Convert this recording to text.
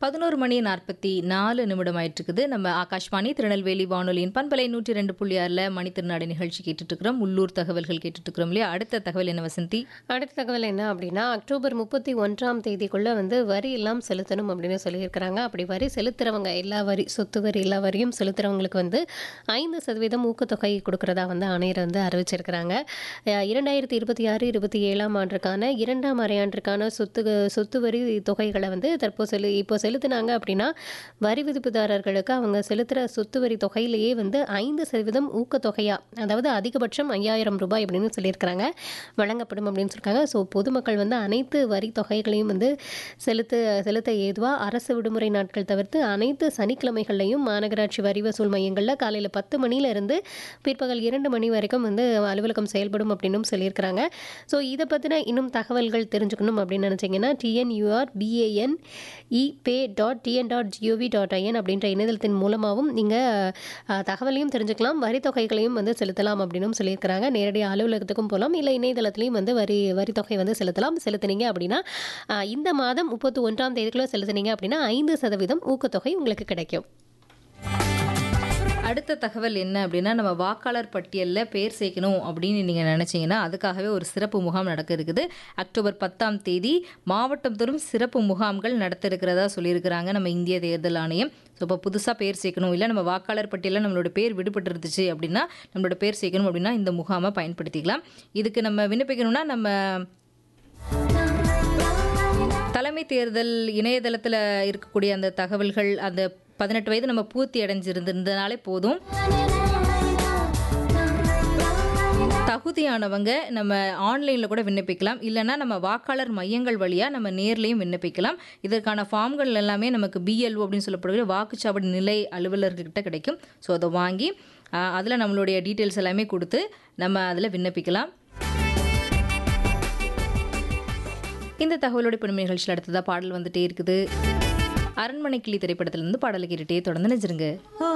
பதினோரு மணி நாற்பத்தி நாலு நிமிடம் ஆயிட்டு இருக்குது நம்ம ஆகாஷ்வாணி திருநெல்வேலி வானொலியின் பண்பலை நூற்றி ரெண்டு புள்ளி ஆறில் மணி திருநாடு நிகழ்ச்சி கேட்டுட்டு இருக்கிறோம் உள்ளூர் தகவல்கள் கேட்டுட்டு இருக்கிறோம் இல்லையா அடுத்த தகவல் என்ன வசந்தி அடுத்த தகவல் என்ன அப்படின்னா அக்டோபர் முப்பத்தி ஒன்றாம் தேதிக்குள்ள வந்து வரி எல்லாம் செலுத்தணும் அப்படின்னு சொல்லியிருக்கிறாங்க அப்படி வரி செலுத்துறவங்க எல்லா வரி சொத்து வரி எல்லா வரியும் செலுத்துறவங்களுக்கு வந்து ஐந்து சதவீதம் ஊக்கத்தொகை கொடுக்கறதா வந்து ஆணையர் வந்து அறிவிச்சிருக்கிறாங்க அஹ் இரண்டாயிரத்தி இருபத்தி ஆறு இருபத்தி ஏழாம் ஆண்டுக்கான இரண்டாம் அரையாண்டிற்கான சொத்து சொத்து வரி தொகைகளை வந்து தற்போது செலு இப்போ செலுத்தினாங்க அப்படின்னா வரி விதிப்புதாரர்களுக்கு அவங்க செலுத்துகிற சொத்து வரி தொகையிலேயே வந்து ஐந்து சதவீதம் ஊக்கத்தொகையா அதாவது அதிகபட்சம் ஐயாயிரம் ரூபாய் அப்படின்னு சொல்லியிருக்கிறாங்க வழங்கப்படும் அப்படின்னு சொல்லியிருக்காங்க ஸோ பொதுமக்கள் வந்து அனைத்து வரி தொகைகளையும் வந்து செலுத்த செலுத்த ஏதுவாக அரசு விடுமுறை நாட்கள் தவிர்த்து அனைத்து சனிக்கிழமைகள்லையும் மாநகராட்சி வரி வசூல் மையங்களில் காலையில் பத்து மணியில இருந்து பிற்பகல் இரண்டு மணி வரைக்கும் வந்து அலுவலகம் செயல்படும் அப்படின்னும் சொல்லியிருக்கிறாங்க ஸோ இதை பற்றின இன்னும் தகவல்கள் தெரிஞ்சுக்கணும் அப்படின்னு நினச்சிங்கன்னா TNUR BAN epay dot TN dot GOV dot IN அப்படின்ற இணையதளத்தின் மூலமாகவும் நீங்கள் தகவலையும் தெரிஞ்சுக்கலாம் வரி தொகைகளையும் வந்து செலுத்தலாம் அப்படின்னும் சொல்லியிருக்கிறாங்க நேரடி அலுவலகத்துக்கும் போகலாம் இல்லை இணையதளத்திலையும் வந்து வரி வரி தொகை வந்து செலுத்தலாம் செலுத்துனீங்க அப்படின்னா ஆஹ் இந்த மாதம் முப்பத்தி ஒன்றாம் தேதிக்குள்ளே செலுத்துனீங்க அப்படின்னா ஐந்து சதவீதம் ஊக்கத்தொகை உங்களுக்கு கிடைக்கும் அடுத்த தகவல் என்ன அப்படின்னா நம்ம வாக்காளர் பட்டியலில் பேர் சேர்க்கணும் அப்படின்னு நீங்கள் நினச்சிங்கன்னா அதுக்காகவே ஒரு சிறப்பு முகாம் நடக்க இருக்குது அக்டோபர் பத்தாம் தேதி மாவட்டம் தோறும் சிறப்பு முகாம்கள் நடத்த இருக்கிறதா சொல்லியிருக்கிறாங்க நம்ம இந்திய தேர்தல் ஆணையம் ஸோ இப்போ புதுசாக பேர் சேர்க்கணும் இல்லை நம்ம வாக்காளர் பட்டியலில் நம்மளோட பேர் விடுபட்டு இருந்துச்சு அப்படின்னா நம்மளோட பேர் சேர்க்கணும் அப்படின்னா இந்த முகாமை பயன்படுத்திக்கலாம் இதுக்கு நம்ம விண்ணப்பிக்கணும்னா நம்ம தலைமை தேர்தல் இணையதளத்தில் இருக்கக்கூடிய அந்த தகவல்கள் அந்த பதினெட்டு வயது நம்ம பூர்த்தி அடைஞ்சிருந்திருந்தனாலே போதும் தகுதியானவங்க நம்ம ஆன்லைனில் கூட விண்ணப்பிக்கலாம் இல்லைன்னா நம்ம வாக்காளர் மையங்கள் வழியாக நம்ம நேர்லேயும் விண்ணப்பிக்கலாம் இதற்கான ஃபார்ம்கள் எல்லாமே நமக்கு பிஎல்ஓ அப்படின்னு சொல்லப்படுகிற வாக்குச்சாவடி நிலை அலுவலர்கிட்ட கிடைக்கும் ஸோ அதை வாங்கி அதில் நம்மளுடைய டீட்டெயில்ஸ் எல்லாமே கொடுத்து நம்ம அதில் விண்ணப்பிக்கலாம் இந்த தகவலோட பெருமை நிகழ்ச்சியில் அடுத்ததாக பாடல் வந்துட்டே இருக்குது அரண்மனை கிளி திரைப்படத்திலிருந்து பாடலை கேட்டுட்டே தொடர்ந்து நினைச்சிருங்க